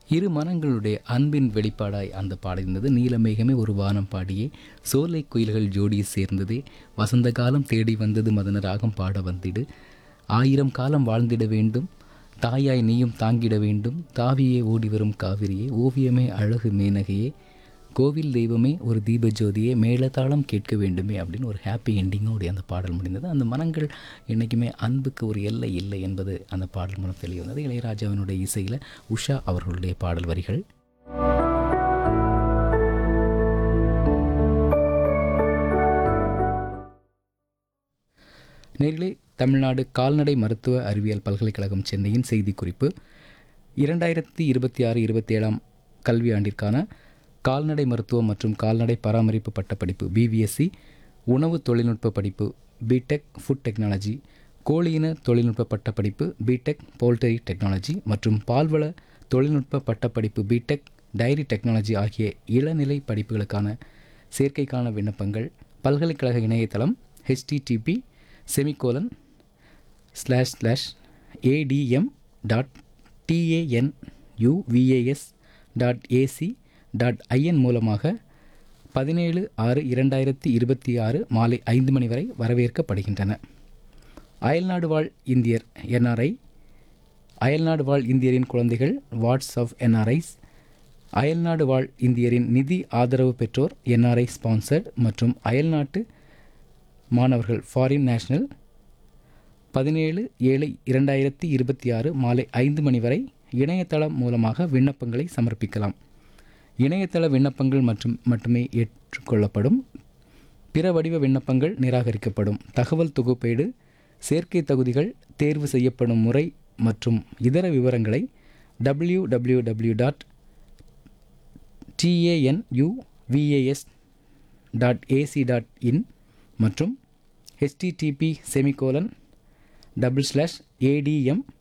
இரு மனங்களுடைய அன்பின் வெளிப்பாடாய் அந்த பாடல் இருந்தது நீலமேகமே ஒரு வானம் பாடியே சோலை குயில்கள் ஜோடி சேர்ந்ததே வசந்த காலம் தேடி வந்தது மதன ராகம் பாட வந்திடு ஆயிரம் காலம் வாழ்ந்திட வேண்டும் தாயாய் நீயும் தாங்கிட வேண்டும் தாவியே ஓடி வரும் காவிரியே ஓவியமே அழகு மேனகையே கோவில் தெய்வமே ஒரு தீப ஜோதியே மேளதாளம் கேட்க வேண்டுமே அப்படின்னு ஒரு ஹாப்பி எண்டிங்கோடைய அந்த பாடல் முடிந்தது அந்த மனங்கள் என்றைக்குமே அன்புக்கு ஒரு எல்லை இல்லை என்பது அந்த பாடல் மூலம் தெரிய வந்தது இளையராஜாவினுடைய இசையில் உஷா அவர்களுடைய பாடல் வரிகள் நேரிலே தமிழ்நாடு கால்நடை மருத்துவ அறிவியல் பல்கலைக்கழகம் சென்னையின் செய்திக்குறிப்பு இரண்டாயிரத்தி இருபத்தி ஆறு இருபத்தி ஏழாம் கல்வியாண்டிற்கான கால்நடை மருத்துவம் மற்றும் கால்நடை பராமரிப்பு பட்டப்படிப்பு பிவிஎஸ்சி உணவு தொழில்நுட்ப படிப்பு பிடெக் ஃபுட் டெக்னாலஜி கோழியின தொழில்நுட்ப பட்டப்படிப்பு பிடெக் போல்ட்ரி டெக்னாலஜி மற்றும் பால்வள தொழில்நுட்ப பட்டப்படிப்பு பிடெக் டைரி டெக்னாலஜி ஆகிய இளநிலை படிப்புகளுக்கான சேர்க்கைக்கான விண்ணப்பங்கள் பல்கலைக்கழக இணையதளம் HTTP semicolon slash slash ATM dot TANUVAS dot AC dot IN மூலமாக பதினேழு ஆறு இரண்டாயிரத்தி இருபத்தி ஆறு மாலை ஐந்து மணி வரை வரவேற்கப்படுகின்றன அயல்நாடு வாழ் இந்தியர் என்ஆர்ஐ அயல்நாடு வாழ் இந்தியரின் குழந்தைகள் வாட்ஸ் ஆஃப் என்ஆர்ஐஸ் அயல்நாடு வாழ் இந்தியரின் நிதி ஆதரவு பெற்றோர் என்ஆர்ஐ ஸ்பான்சர்ட் மற்றும் அயல்நாட்டு மாணவர்கள் ஃபாரின் நேஷனல் பதினேழு ஏழு இரண்டாயிரத்தி இருபத்தி ஆறு மாலை ஐந்து மணி வரை இணையதளம் மூலமாக விண்ணப்பங்களை சமர்ப்பிக்கலாம் இணையதள விண்ணப்பங்கள் மற்றும் மட்டுமே ஏற்றுக்கொள்ளப்படும் பிற வடிவ விண்ணப்பங்கள் நிராகரிக்கப்படும் தகவல் தொகுப்பீடு சேர்க்கை தகுதிகள் தேர்வு செய்யப்படும் முறை மற்றும் இதர விவரங்களை W W W dot TANUVAS dot AC dot in மற்றும் HTTP semicolon double slash ATM